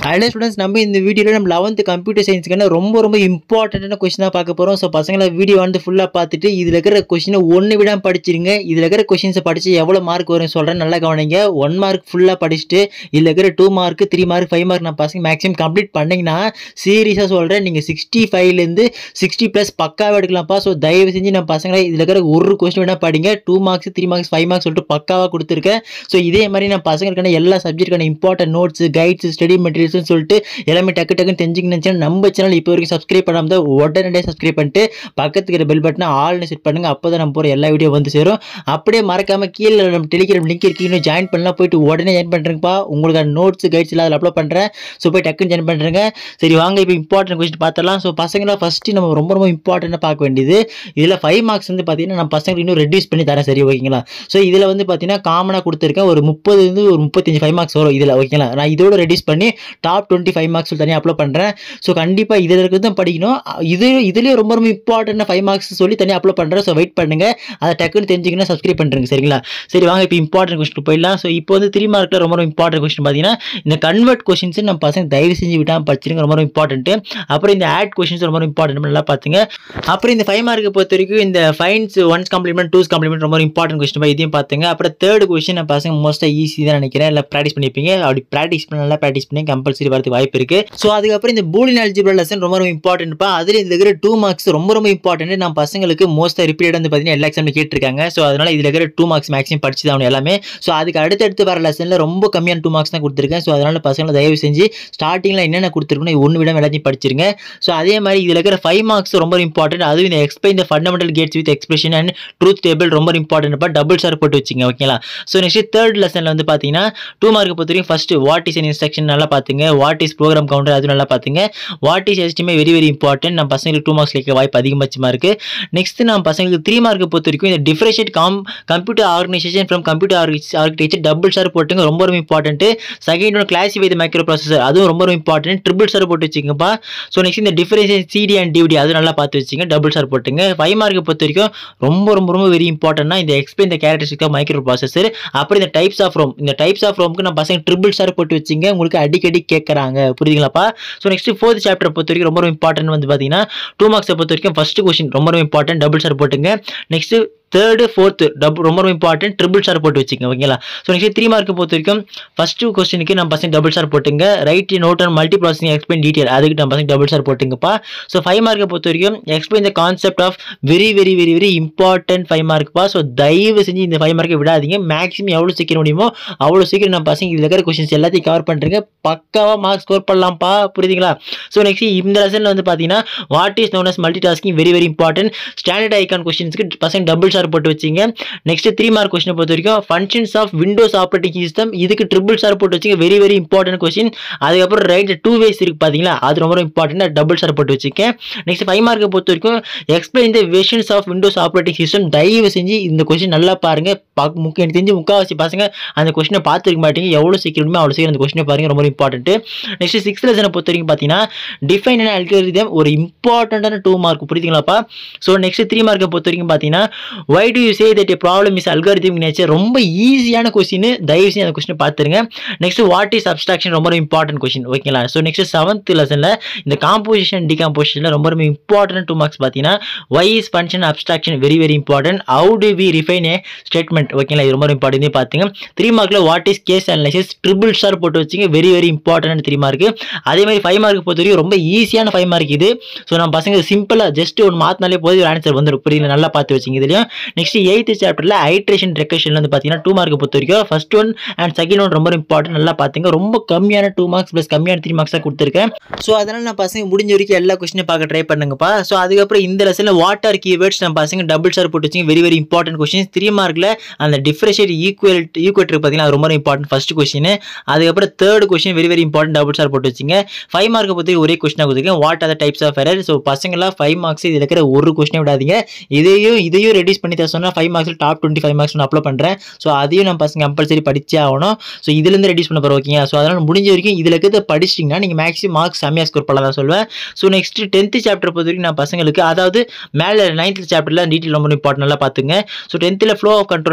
and students நம்ம இந்த வீடியோவில் நம்ம லெவன்த் கம்ப்யூட்டர் சயின்ஸ்க்கான ரொம்ப ரொம்ப இம்பார்ட்டண்ட்டான கொஸ்டின் தான் பார்க்க போகிறோம் ஸோ பசங்களை வீடியோ வந்து ஃபுல்லாக பார்த்துட்டு இதில் இருக்கிற கொஸ்டினை ஒன்று விடாம படிச்சிருங்க இதில் இருக்கிற கொஸ்டின்ஸை படித்து எவ்வளோ மார்க் வரும் சொல்கிறேன் நல்லா கவனிங்க ஒன் மார்க் ஃபுல்லாக படிச்சுட்டு இதில் இருக்கிற two mark three mark five mark நான் பசங்க மேக்ஸிமம் கம்ப்ளீட் பண்ணிங்கன்னா சீரியஸாக சொல்கிறேன் நீங்கள் சிக்ஸ்டி ஃபைவ்லேருந்து சிக்ஸ்டி ப்ளஸ் பக்காவாக எடுக்கலாம்ப்பா ஸோ தயவு செஞ்சு நான் பசங்களை இதில் இருக்கிற ஒரு கொஸ்டின் வேணால் படிங்க two marks three marks five marks சொல்லிட்டு பக்காவாக கொடுத்துருக்கேன் ஸோ இதே மாதிரி நான் பசங்களுக்கான எல்லா சப்ஜெக்ட்டுக்கான இம்பார்ட்டன்ட் நோட்ஸ் கைட்ஸ் ஸ்டடி மெட்டீரியல்ஸ்னு சொல்லிட்டு எல்லாமே டக்கு டக்குன்னு தெரிஞ்சுக்கணும் நினச்சா நம்ம சேனல் இப்போ வரைக்கும் சப்ஸ்கிரைப் பண்ணாமல் தான் உடனடியாக சப்ஸ்கிரைப் பண்ணிட்டு பக்கத்துக்கு இருக்கிற பெல் பட்டனை ஆல்னு செட் பண்ணுங்க அப்போ தான் நம்ம போகிற எல்லா வீடியோ வந்து சேரும் அப்படியே மறக்காம கீழே நம்ம டெலிகிராம் லிங்க் இருக்கு இன்னும் ஜாயின் பண்ணலாம் போயிட்டு உடனே ஜாயின் பண்ணுறேங்கப்பா உங்களுக்கான நோட்ஸ் கைட்ஸ் எல்லாம் அதில் அப்லோட் பண்ணுறேன் ஸோ போய் டக்குன்னு ஜாயின் பண்ணுறேங்க சரி வாங்க இப்போ இம்பார்ட்டன்ட் கொஸ்டின் பார்த்தலாம் ஸோ பசங்களை ஃபஸ்ட்டு நம்ம ரொம்ப ரொம்ப இம்பார்ட்டண்ட்டாக பார்க்க வேண்டியது இதில் ஃபைவ் மார்க்ஸ் வந்து பார்த்தீங்கன்னா நம்ம பசங்களுக்கு இன்னும் ரெடியூஸ் பண்ணி தரேன் சரி ஓகேங்களா ஸோ இதில் வந்து பார்த்தீங்கன்னா காமனாக கொடுத்துருக்கேன் ஒரு முப்பது இருந்து ஒரு முப்பத்தஞ்சு ஃபைவ் மார்க்ஸ் வரும் இதில் ஓகேங்களா நான் இதோட ரெடியூஸ் பண்ணி டாப் டுவெண்ட்டி ஃபைவ் மார்க்ஸ் தனியாக அப்லோட் பண்ணுறேன் ஸோ கண்டிப்பாக இதில் இருக்கிறது தான் படிக்கணும் இது இதுலேயே ரொம்ப ரொம்ப இம்பார்ட்டன்ட் ஃபைவ் மார்க்ஸ் சொல்லி தனியாக அப்லோட் பண்ணுறேன் ஸோ வெயிட் பண்ணுங்க அதை டக்குன்னு தெரிஞ்சுக்கணும் சப்ஸ்கிரைப் பண்ணுறேங்க சரிங்களா சரி வாங்க இப்போ இம்பார்ட்டன்ட் கொஸ்டின் போயிடலாம் ஸோ இப்போ வந்து த்ரீ மார்க்கில் ரொம்ப ரொம்ப இம்பார்ட்டன்ட் கொஸ்டின் பார்த்தீங்கன்னா இந்த கன்வெர்ட் கொஸ்டின்ஸ் நம்ம பசங்க தயவு செஞ்சு விட்டாமல் படிச்சிருங்க ரொம்ப ரொம்ப இம்பார்ட்டன்ட்டு அப்புறம் இந்த ஆட் கொஸ்டின்ஸ் ரொம்ப இம்பார்ட்டன்ட் நல்லா பார்த்துங்க அப்புறம் இந்த ஃபைவ் மார்க்கை பொறுத்த வரைக்கும் இந்த ஃபைன்ஸ் ஒன்ஸ் கம்ப்ளிமெண்ட் டூஸ் கம்ப்ளிமெண்ட் ரொம்ப இம்பார்ட்டன்ட் கொஸ்டின் இதையும் பார்த்துங்க அப்புறம் தேர்ட் கொஸ்டின் நான் பசங்க மோஸ்ட்டாக ஈஸி தான் நினைக்கிறேன் இல்லை ப்ராக்டிஸ் பண்ணியிருப்பீங்க அப்படி ப்ராக்டிஸ் பண்ண நல்லா ப்ராக்டிஸ் பண்ணி கம்பல்சரி வரதுக்கு வாய்ப்பு இருக்கு ஸோ அதுக்கப்புறம் இந்த பூலின் அல்ஜிபிள் லெசன் ரொம்ப ரொம்ப இம்பார்ட்டன்ட்ப்பா அதில் இந்த இருக்கிற டூ மார்க்ஸ் ரொம்ப ரொம்ப இம்பார்ட்டன்ட் நான் பசங்களுக்கு மோஸ்ட்டாக ரிப்பீட் வந்து பார்த்தீங்கன்னா எல்லா எக்ஸாமில் கேட்டிருக்காங்க ஸோ அதனால இதில் இருக்கிற டூ மார்க்ஸ் மேக்ஸிமம் படிச்சு தான் எல்லாமே ஸோ அதுக்கு அடுத்தடுத்து வர லெசனில் ரொம்ப கம்மியான டூ மார்க்ஸ் தான் கொடுத்துருக்கேன் ஸோ அதனால பசங்களை தயவு செஞ்சு ஸ்டார்டிங்கில் என்னென்ன கொடுத்துருக்கணும் ஒன்று விட எல்லாத்தையும் படிச்சிருங்க ஸோ அதே மாதிரி இதில் இருக்கிற ஃபைவ் மார்க்ஸ் ரொம்ப இம்பார்ட்டன்ட் அதுவும் இந்த explain the fundamental gates with expression and truth table ரொம்ப இம்பார்ட்டன்ட்ப்பா டபுள் ஸ்டார் போட்டு வச்சுங்க ஓகேங்களா ஸோ நெக்ஸ்ட் தேர்ட் லெசனில் வந்து பார்த்தீங்கன்னா டூ மார்க் பொறுத்த வரைக்கும் first what is an instruction நல்லா பார்த்துங்க வாட் இஸ் ப்ரோக்ராம் கவுண்டர் அது நல்லா பார்த்துங்க what is estimate very very important நம்ம பசங்களுக்கு டூ மார்க்ஸ் லைக்க வாய்ப்பு அதிகபட்சமாக இருக்குது நெக்ஸ்ட் நம்ம பசங்களுக்கு த்ரீ மார்க் பொறுத்த வரைக்கும் இந்த differentiate com computer organization from computer architecture double star போட்டுங்க ரொம்ப ரொம்ப important second one classify the microprocessor அதுவும் ரொம்ப ரொம்ப இம்பார்ட்டன்ட் ட்ரிபிள் ஸ்டார் போட்டு வச்சுங்கப்பா ஸோ நெக்ஸ்ட் இந்த டிஃபரன்ஷியேட் சிடி அண்ட் டிவிடி அது நல்லா பார்த்து வச்சுங்க டபுள் ஸ்டார் போட்டுங்க ஃபைவ் மார்க்கை பொறுத்த வரைக்கும் ரொம்ப ரொம்ப ரொம்ப வெரி இம்பார்ட்டன்ட்னா இந்த explain the characteristic of microprocessor அப்புறம் இந்த டைப்ஸ் ஆஃப் ரோம் இந்த டைப்ஸ் ஆஃப் ரோம்க்கு நான் பசங்க ட்ரிபிள் ஸ்டார் போட்டு வச்சுங்க உங்களுக்கு அடிக்கடி கேட்குறாங்க புரியுதுங்களாப்பா ஸோ நெக்ஸ்ட் ஃபோர்த் சாப்டர் பொறுத்த வரைக்கும் ரொம்ப ரொம்ப இம்பார்ட்டன்ட் வந்து பார்த்தீங்கன்னா டூ மார்க்ஸை பொறுத்த வரைக்கும் ஃபர்ஸ்ட் கொஸ்டின் ரொம்ப ரொம்ப இம்பார்ட்டன்ட் டபுள் ஸ்டார் போட்டுங்க நெக்ஸ்ட் தேர்டு ஃபோர்த்து டபு ரொம்ப ரொம்ப இம்பார்ட்டன்ட் ட்ரிபிள் ஸ்டார் போட்டு வச்சுங்க ஓகேங்களா ஸோ நெக்ஸ்ட் த்ரீ மார்க் பொறுத்த வரைக்கும் ஃபஸ்ட்டு கொஸ்டினுக்கு நம்ம பசங்க டபுள் ஸ்டார் போட்டுங்க write note and multiprocessing explain detail அதுக்கு நம்ம பசங்க டபுள் ஸ்டார் போட்டுங்கப்பா ஸோ ஃபைவ் மார்க்கை பொறுத்த வரைக்கும் explain the concept of very very very very important five மார்க்ப்பா ஸோ தயவு செஞ்சு இந்த ஃபைவ் மார்க்கை விடாதீங்க மேக்ஸிமம் எவ்வளோ சீக்கிரம் முடியுமோ அவ்வளோ சீக்கிரம் நம்ம பசங்க இதில் இருக்கிற கொஸ்டின்ஸ் எல்லாத்தையும் கவர் பண்ணுறீங்க பக்காவாக மார்க் ஸ்கோர் பண்ணலாம்ப்பா புரியுதுங்களா ஸோ நெக்ஸ்ட் இந்த லெசனில் வந்து பார்த்தீங்கன்னா what is known as multitasking very very important standard icon கொஸ்டின்ஸ்க்கு பசங்க டபுள் ஸ்டார் போட்டு வச்சிங்க நெக்ஸ்ட் த்ரீ மார்க் கொஸ்டினை பொறுத்த வரைக்கும் functions of Windows operating system இதுக்கு ட்ரிபிள் ஸ்டார் போட்டு வச்சுங்க வெரி வெரி இம்பார்ட்டன்ட் கொஸ்டின் அதுக்கப்புறம் ரைட் டூ வேஸ் இருக்கு பார்த்தீங்களா அது ரொம்ப இம்பார்ட்டன்ட் டபுள் ஸ்டார் போட்டு வச்சுக்கேன் நெக்ஸ்ட் ஃபைவ் மார்க்கை பொறுத்த வரைக்கும் explain the versions of Windows operating system தயவு செஞ்சு இந்த கொஸ்டின் நல்லா பாருங்க பார்க்க முக்கிய எனக்கு தெரிஞ்சு முக்கால்வாசி பசங்க அந்த கொஸ்டினை பார்த்துருக்க மாட்டீங்க எவ்வளோ சீக்கிரமே அவ்வளோ சீக்கிரம் அந்த கொஸ்டினை பாருங்க ரொம்ப இம்பார்ட்டன்ட் நெக்ஸ்ட் சிக்ஸ் லெசனை பொறுத்த வரைக்கும் பார்த்தீங்கன்னா டிஃபைன் அண்ட் அல்கரிதம் ஒரு இம்பார்ட்டன்டான டூ மார்க் புரியுதுங்களாப்பா ஸோ நெக்ஸ்ட் த்ரீ மார்க்கை பொறுத்த வரைக்கும் பார்த்தீங்கன்னா why do you say that problem is algorithm nature ரொம்ப ஈஸியான கொஸ்டின் தயவு செஞ்சு அந்த கொஸ்டின் பார்த்துருங்க நெக்ஸ்ட் வாட் இஸ் அப்ஸ்ட்ராக்ஷன் ரொம்ப இம்பார்ட்டன்ட் கொஸ்டின் ஓகேங்களா ஸோ நெக்ஸ்ட் செவன்த் லெசனில் இந்த காம்போசிஷன் டிகாம்போசிஷனில் ரொம்ப ரொம்ப இம்பார்ட்டன்ட் டூ மார்க்ஸ் பார்த்தீங்கன்னா why is function abstraction very very important how do we refine a statement ஓகேங்களா இது ரொம்ப இம்பார்ட்டன்ட் பார்த்துங்க த்ரீ மார்க்கில் what is case analysis triple star போட்டு வச்சுங்க very very important three mark அதே மாதிரி ஃபைவ் மார்க் பொறுத்த வரைக்கும் ரொம்ப ஈஸியான ஃபைவ் மார்க் இது ஸோ நம்ம பசங்க சிம்பிளாக ஜஸ்ட் ஒன்று மாற்றினாலே போதும் ஆன்சர் வந்துடும் புரியல நல்லா பார்த்து வச்சுங்க இதுலையும் நெக்ஸ்ட் எயித்து சாப்டரில் ஹைட்ரேஷன் ரெக்கஷன் வந்து பார்த்தீங்கன்னா டூ மார்க் பொறுத்த வரைக்கும் first one and second one ரொம்ப இம்பார்ட்டன்ட் நல்லா பார்த்துங்க ரொம்ப கம்மியான டூ மார்க்ஸ் ப்ளஸ் கம்மியான த்ரீ மார்க்ஸ் தான் கொடுத்துருக்கேன் ஸோ அதனால் நான் பசங்க முடிஞ்ச வரைக்கும் எல்லா கொஸ்டினும் பார்க்க ட்ரை பண்ணுங்கப்பா ஸோ அதுக்கப்புறம் இந்த லெசனில் வாட் ஆர் கீவேர்ட்ஸ் நம்ம பசங்க டபுள் ஸ்டார் போட்டு வச்சுங்க very very important question three மார்க்கில் அந்த டிஃபரன்ஷியேட் ஈக்குவல் ஈக்குவேட்டர் பார்த்தீங்கன்னா அது ரொம்ப இம்பார்ட்டன்ட் ஃபர்ஸ்ட் கொஸ்டின் அதுக்கப்புறம் third question very very important double star போட்டு வச்சுங்க ஃபைவ் மார்க்கை பற்றி ஒரே கொஸ்டினாக கொடுத்துருக்கேன் what are types of error so பசங்களாம் ஃபைவ் மார்க்ஸ் இதில் இருக்கிற ஒரு கொஸ்டினை விடாதீங்க இதையும் இதையும் ரெடியூஸ் பண்ணி தர சொன்னால் ஃபைவ் மார்க்ஸில் டாப் டுவெண்ட்டி ஃபைவ் மார்க்ஸ் நான் அப்லோட் பண்ணுறேன் ஸோ அதையும் நம்ம பசங்க கம்பல்சரி படிச்சே ஆகணும் ஸோ இதுலேருந்து ரெடியூஸ் பண்ண போகிறோம் ஓகேங்க ஸோ அதனால் முடிஞ்ச வரைக்கும் இதில் இருக்கிறத படிச்சிட்டிங்கன்னா நீங்கள் மேக்ஸிமம் மார்க்ஸ் செம்மையாக ஸ்கோர் பண்ணலாம் தான் சொல்லுவேன் ஸோ நெக்ஸ்ட் டென்த்து சாப்டர் பொறுத்த வரைக்கும் நான் பசங்களுக்கு அதாவது மேலே நைன்த் சாப்டரில் டீட்டெயில் ரொம்ப இம்பார்ட்டன்ட் நல்லா பார்த்துங்க ஸோ டென்த்தில் ஃப்ளோ ஆஃப் கண்ட்ரோல்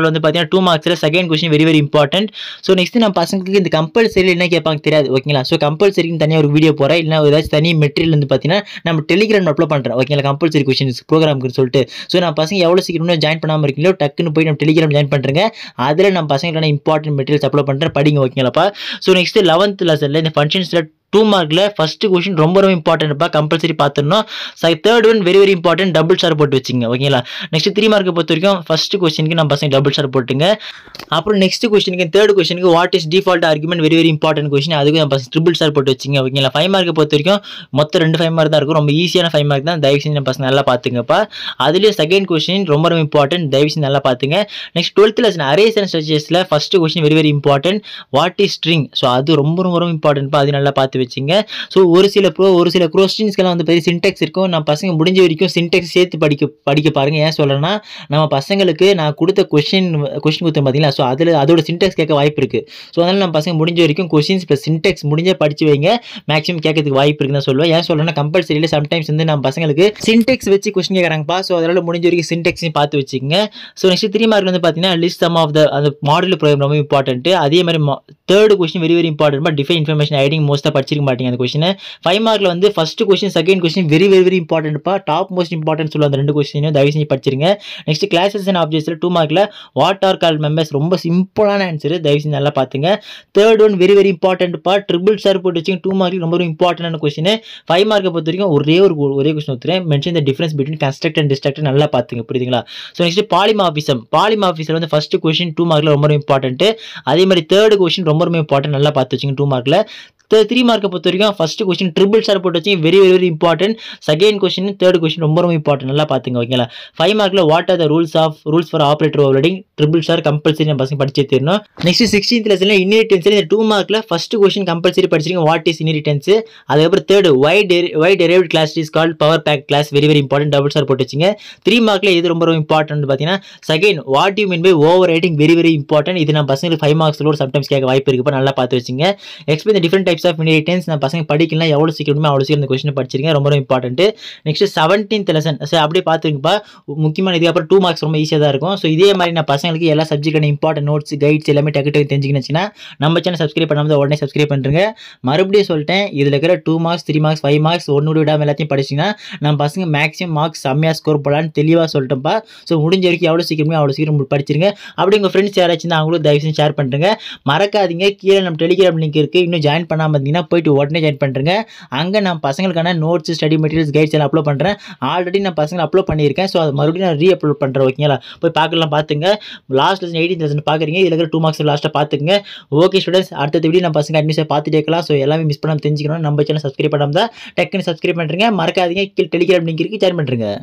வந்து பார்த்தீங்கன்னா டூ மார்க்ஸில் second question very very important so next நம்ம பசங்களுக்கு இந்த கம்பல்சரி என்ன கேட்பாங்க தெரியாது ஓகேங்களா ஸோ கம்பல்சரின்னு தனியாக ஒரு வீடியோ போகிறேன் இல்லை ஏதாச்சும் தனி மெட்டீரியல் வந்து பார்த்தீங்கன்னா நம்ம டெலிகிராம் அப்லோட் பண்ணுறேன் ஓகேங்களா கம்பல்சரி கொஸ்டின்ஸ் ப்ரோக்ராமுக்கு சொல்லிட்டு ஸோ நம்ம பசங்க எவ்வளோ சீக்கிரம் ஜாயின் பண்ணாமல் இருக்கீங்களோ டக்குன்னு போய் நம்ம டெலிகிராம் ஜாயின் பண்ணுறேங்க அதில் நம்ம பசங்களுக்கான இம்பார்ட்டன்ட் மெட்டீரியல்ஸ் அப்லோட் பண்ணுறேன் படிங்க ஓகேங்களாப்பா ஸோ நெக்ஸ்ட் லெவன்த் லெசனில் இந்த ஃபங்க்ஷன்ஸில் டூ மார்க்கில் ஃபஸ்ட்டு கொஷின் ரொம்ப ரொம்ப இம்பார்ட்டன்ட்ப்பா கம்பல்சரி பார்த்துடணும் third one very very important double star போட்டு வச்சுங்க ஓகேங்களா நெக்ஸ்ட் த்ரீ மார்க்கை பொறுத்த வரைக்கும் ஃபஸ்ட் கொஸ்டினுக்கு நம்ம பசங்க டபுள் ஸ்டார் போட்டுங்க அப்புறம் நெக்ஸ்ட் கொஸ்டினுக்கு தேர்ட் கொஸ்டினுக்கு what is default argument very very important question அதுக்கு நம்ம ட்ரிபிள் ஸ்டார் போட்டு வச்சுங்க ஓகேங்களா ஃபைவ் மார்க்கை பொறுத்த வரைக்கும் மொத்தம் ரெண்டு ஃபைவ் மார்க் தான் இருக்கும் ரொம்ப ஈஸியான ஃபைவ் மார்க் தான் தயவு செஞ்சு நம்ம பசங்க நல்லா பார்த்துங்கப்பா அதுலேயும் செகண்ட் கொஸ்டின் ரொம்ப ரொம்ப இம்பார்ட்டன்ட் தயவு செஞ்சு நல்லா பார்த்துங்க next twelfth lesson arrays and ஸ்ட்ரெச்சஸில் first question very very important what is string so அது ரொம்ப ரொம்ப ரொம்ப இம்பார்ட்டன்ட்ப்பா அது நல்லா பார்த்து வச்சுங்க ஸோ ஒரு சில ப்ரோ ஒரு சில கொஸ்டின்ஸ்க்கெல்லாம் வந்து பெரிய சின்டெக்ஸ் இருக்கும் நான் பசங்க முடிஞ்ச வரைக்கும் சின்டெக்ஸ் சேர்த்து படிக்க படிக்க பாருங்க ஏன் சொல்கிறேன்னா நம்ம பசங்களுக்கு நான் கொடுத்த கொஸ்டின் கொஸ்டின் கொடுத்தேன் பார்த்தீங்களா ஸோ அதில் அதோட சின்டெக்ஸ் கேட்க வாய்ப்பு இருக்குது ஸோ அதனால் நம்ம பசங்க முடிஞ்ச வரைக்கும் கொஸ்டின்ஸ் ப்ளஸ் சின்டெக்ஸ் முடிஞ்ச படிச்சு வைங்க மேக்ஸிமம் கேட்கறதுக்கு வாய்ப்பு இருக்குன்னு தான் சொல்லுவேன் ஏன் சொல்கிறேன்னா கம்பல்சரியில் சம்டைம்ஸ் வந்து நம்ம பசங்களுக்கு சின்டெக்ஸ் வச்சு கொஸ்டின் கேட்குறாங்கப்பா ஸோ அதனால் முடிஞ்ச வரைக்கும் சின்டெக்ஸையும் பார்த்து வச்சுக்கோங்க ஸோ நெக்ஸ்ட் த்ரீ மார்க் வந்து பார்த்தீங்கன்னா லிஸ்ட் சம் ஆஃப் த அந்த மாடல் ப்ரோக்ராம் ரொம்ப இம்பார்ட்டன்ட் அதே மாதிரி third question very very important define information hiding மோஸ்ட்டாக படிச்சிருக்க மாட்டீங்க அந்த கொஸ்டின் ஃபைவ் மார்க்கில் வந்து first question second question very very very இம்பார்ட்டன்ட்ப்பா டாப் மோஸ்ட் இம்பார்ட்டன்ட் சொல்லுவாங்க அந்த ரெண்டு கொஸ்டினும் தயவு செஞ்சு படிச்சிருங்க நெக்ஸ்ட் கிளாஸஸ் அண்ட் ஆப்ஜெக்ட்ஸில் டூ மார்க்கில் வாட் ஆர் கால் மெம்பர்ஸ் ரொம்ப சிம்பிளான ஆன்சர் தயவு செஞ்சு நல்லா பார்த்துங்க தேர்ட் ஒன் வெரி வெரி இம்பார்ட்டன்ட்ப்பா ட்ரிபிள் ஸ்டார் போட்டு வச்சுங்க டூ மார்க் ரொம்ப இம்பார்ட்டன்டான கொஸ்டின் ஃபைவ் மார்க்கை பொறுத்த வரைக்கும் ஒரே ஒரு ஒரே கொஸ்டின் ஒருத்தர் mention the difference between construct and destruct நல்லா பார்த்துங்க புரியுதுங்களா ஸோ நெக்ஸ்ட் பாலிமாஃபிசம் பாலிமாஃபிஸில் வந்து ஃபஸ்ட் கொஸ்டின் டூ மார்க்கில் ரொம்ப இம்பார்ட்டன்ட் அதே மாதிரி தேர்ட் கொஸ்டின் ரொம்ப ரொம்ப இம்பார்ட்டன்ட் நல்லா பார்த்து வச்சுங்க டூ மார்க்கில் த்ரீ மார்க்கை பொறுத்த வரைக்கும் ஃபஸ்ட்டு கொஸ்டின் ட்ரிபிள் ஸ்டார் போட்டு வச்சு very very very important second question third question ரொம்ப ரொம்ப இம்பார்ட்டன்ட் நல்லா பார்த்துங்க ஓகேங்களா ஃபைவ் மார்க்கில் what are the rules of rules for operator overriding triple star compulsory நம்ம பசங்க படிச்சே தெரியணும் நெக்ஸ்ட் சிக்ஸ்டீன்த் லெசனில் இன்ஹெரிட்டன்ஸ் இந்த டூ மார்க்கில் ஃபஸ்ட் கொஸ்டின் கம்பல்சரி படிச்சிருங்க வாட் இஸ் இன்ஹெரிட்டன்ஸ் அதுக்கப்புறம் தேர்ட் ஒய் டெரி why derived class is called power back class very very important double star போட்டு வச்சுங்க த்ரீ மார்க்கில் இது ரொம்ப ரொம்ப இம்பார்ட்டன்ட் பார்த்தீங்கன்னா second what you mean by overwriting very very important இது நம்ம பசங்களுக்கு ஃபைவ் மார்க்ஸில் ஒரு சம்டைம்ஸ் கேட்க வாய்ப்பு இருக்குப்பா நல்லா பார்த்து வச்சுங்க explain different types of inheritance நான் பசங்க படிக்கலாம் எவ்வளோ சீக்கிரமே அவ்வளோ சீக்கிரம் இந்த கொஸ்டின் படிச்சிருக்கேன் ரொம்ப ரொம்ப இம்பார்ட்டன்ட் நெக்ஸ்ட் செவன்டீன்த் லெசன் சரி அப்படியே பார்த்துருங்கப்பா முக்கியமான இது அப்புறம் டூ மார்க்ஸ் ரொம்ப ஈஸியாக தான் இருக்கும் ஸோ இதே மாதிரி நான் பசங்களுக்கு எல்லா சப்ஜெக்டான இம்பார்ட்டன்ட் நோட்ஸ் கைட்ஸ் எல்லாமே டக்கு டக்கு தெரிஞ்சுக்கிச்சுன்னா நம்ம சேனல் சப்ஸ்கிரைப் பண்ணாமல் உடனே சப்ஸ்கிரைப் பண்ணுறங்க மறுபடியும் சொல்லிட்டேன் இதில் இருக்கிற two marks three marks five marks ஒன்று விடாமல் எல்லாத்தையும் படிச்சிங்கன்னா நம்ம பசங்க மேக்ஸிமம் மார்க்ஸ் செம்மையாக ஸ்கோர் போடலான்னு தெளிவாக சொல்லிட்டேன்ப்பா ஸோ முடிஞ்ச வரைக்கும் எவ்வளோ சீக்கிரமே அவ்வளோ சீக்கிரம் படிச்சிருங்க அப்படி உங்கள் ஃப்ரெண்ட்ஸ் யாராச்சும் தான் அவங்களும் தயவு செஞ்சு ஷேர் பண்ணுறங்க மறக்காதீங்க கீழே நம்ம டெலிகிராம் லிங்க் இருக்குது இன்னும் ஜாயின் பண்ணாமல் இருந்தீங்கன்னா போயிட்டு உடனே ஜாயின் பண்ணுறங்க அங்கே நான் பசங்களுக்கான நோட்ஸ் ஸ்டடி மெட்டீரியல்ஸ் கைட்ஸ் எல்லாம் அப்லோட் பண்ணுறேன் ஆல்ரெடி நான் பசங்களை அப்லோட் பண்ணியிருக்கேன் ஸோ அது மறுபடியும் நான் ரீ அப்லோட் பண்ணுறேன் ஓகேங்களா போய் பார்க்கலாம் பார்த்துங்க லாஸ்ட் லெசன் எயிட்டீன் லெசன் பார்க்குறீங்க இதில் இருக்கிற டூ மார்க்ஸ் லாஸ்ட்டாக பார்த்துங்க ஓகே ஸ்டூடெண்ட்ஸ் அடுத்த வீடியோ நம்ம பசங்க அட்மிஷன் பார்த்துட்டே இருக்கலாம் ஸோ எல்லாமே மிஸ் பண்ணாமல் தெரிஞ்சுக்கணும் நம்ம சேனல் சப்ஸ்கிரைப் பண்ணாமல் தான் டக்குன்னு சப்ஸ்கிரைப் பண்ணுறீங்க மறக்காதீங்க கீழே டெலிகிராம் லிங்க் இருக்குது ஜாயின் பண்ணுறேங்க